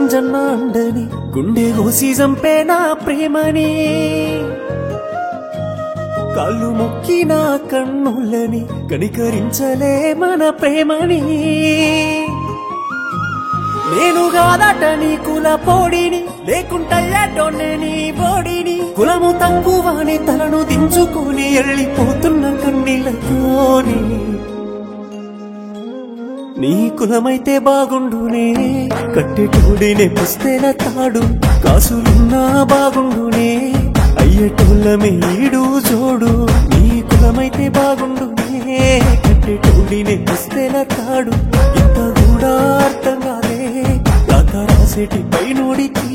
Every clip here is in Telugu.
అంజన్న అండని గుండె కోసి చంపే నా ప్రేమని కాళ్ళు మొక్కిన కన్నులని కనికరించలే మన ప్రేమని నేను కాదట నీ కుల పోడిని లేకుంటయ్యాటోనే నీ బోడిని కులము తక్కువని తలను దించుకొని వెళ్ళిపోతున్న కన్నీళ్ళతోని నీ కులమైతే బాగుండునే కట్టెటోడినే పుస్తెల తాడు కాసులున్నా బాగుండునే అయ్యటోళ్ళమే ఈడు జోడు నీ కులమైతే బాగుండునే కట్టెటోడినే పుస్తెల తాడు ఇంత కూడా అర్థం కాదే రాత రాసేటి పైనోడికి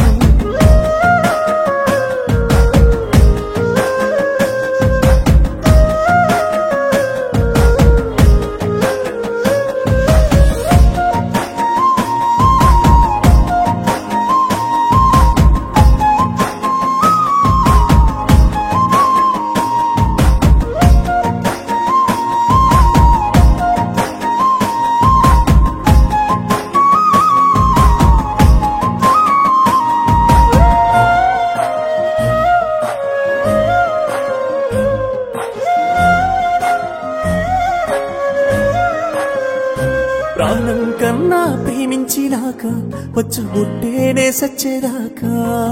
ప్రాణం కన్నా ప్రేమించినాక వచ్చుబుట్టేనే సచ్చేదాకా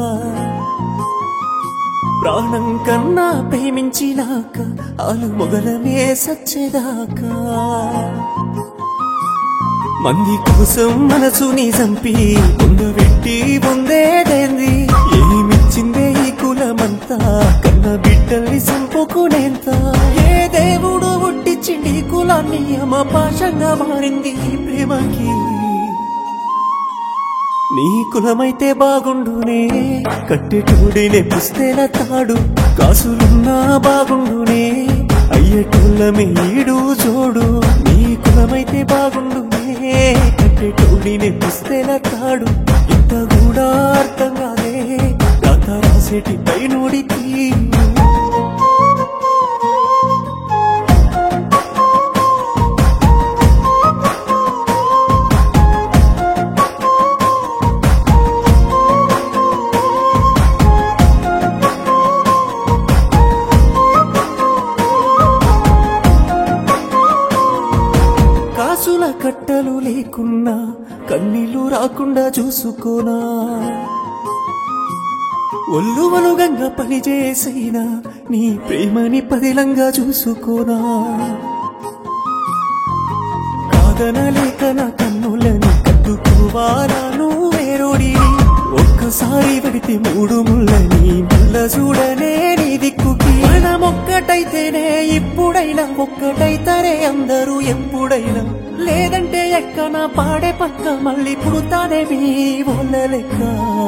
ప్రాణం కన్నా ప్రేమించినాక ఆలు మొగలమే సచ్చేదాకా మంది కోసం మనసుని చంపి పొందబెట్టి పొందేదేంది ఏమిచ్చిందే ఈ కులమంతా కన్న బిడ్డల్ని చంపుకునేంత ఏ దేవుడు పుట్టించింది ఈ కులాన్ని అమపాశంగా మారింది ఈ ప్రేమకి నీ కులమైతే బాగుండునే కట్టెటోడినే పుస్తెల తాడు కాసులున్నా బాగుండునే అయ్యటోళ్ళమే ఈడు జోడు నీ కులమైతే బాగుండునే కట్టెటోడినే పుస్తెల తాడు ఇంత కూడా అర్థం కాదే రాత రాసేటి పైనోడికి కాసుల కట్టలు లేకున్నా కన్నీళ్లు రాకుండా చూసుకోనా ఒళ్ళు వలుగంగా పనిచేసైనా నీ ప్రేమని పదిలంగా చూసుకోనా కాదనలేక నా కన్నులని కట్టుకోవాలా నువ్వేరోడి ఒక్కసారి పడితే మూడు ముళ్ళని మళ్ళ చూడనే నీ దిక్కుకి మనం ఒక్కటైతేనే ఇప్పుడైనా ఒక్కటైతరే అందరూ ఎప్పుడైనా లేదంటే ఎక్కన పాడే పక్క మళ్ళీ పుడతానే మీ వాళ్ళ లెక్క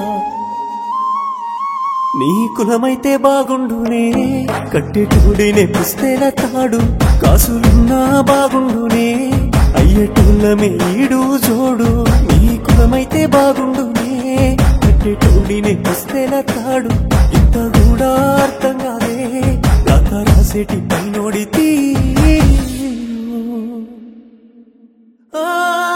నీ కులమైతే బాగుండునే కట్టెటోడినే పుస్తెల తాడు కాసులున్నా బాగుండునే అయ్యటోళ్ళమే ఈడు జోడు నీ కులమైతే బాగుండునే కట్టెటోడినే పుస్తెల తాడు ఇంత కూడా అర్థం కాదే రాత రాసేటి పైనోడితి ఆ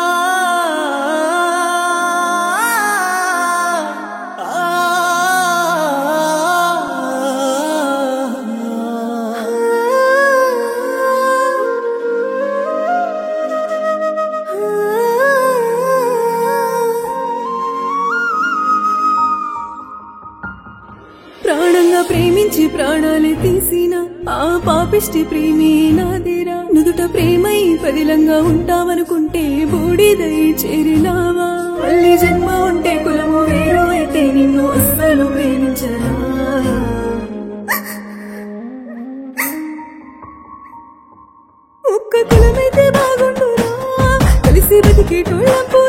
ప్రాణంగా ప్రేమించి ప్రాణాలే తీసిన ఆ పాపిష్టి ప్రేమే నాదేరా నుదుట ప్రేమై పదిలంగా ఉంటావనుకుంటే బూడిదై చేరినావా మళ్ళీ జన్మ ఉంటే కులము వేరు అయితే నిన్ను అస్సలు ప్రేమించరా ఒక్క కులమైతే బాగుండురా కలిసి బతికే కులం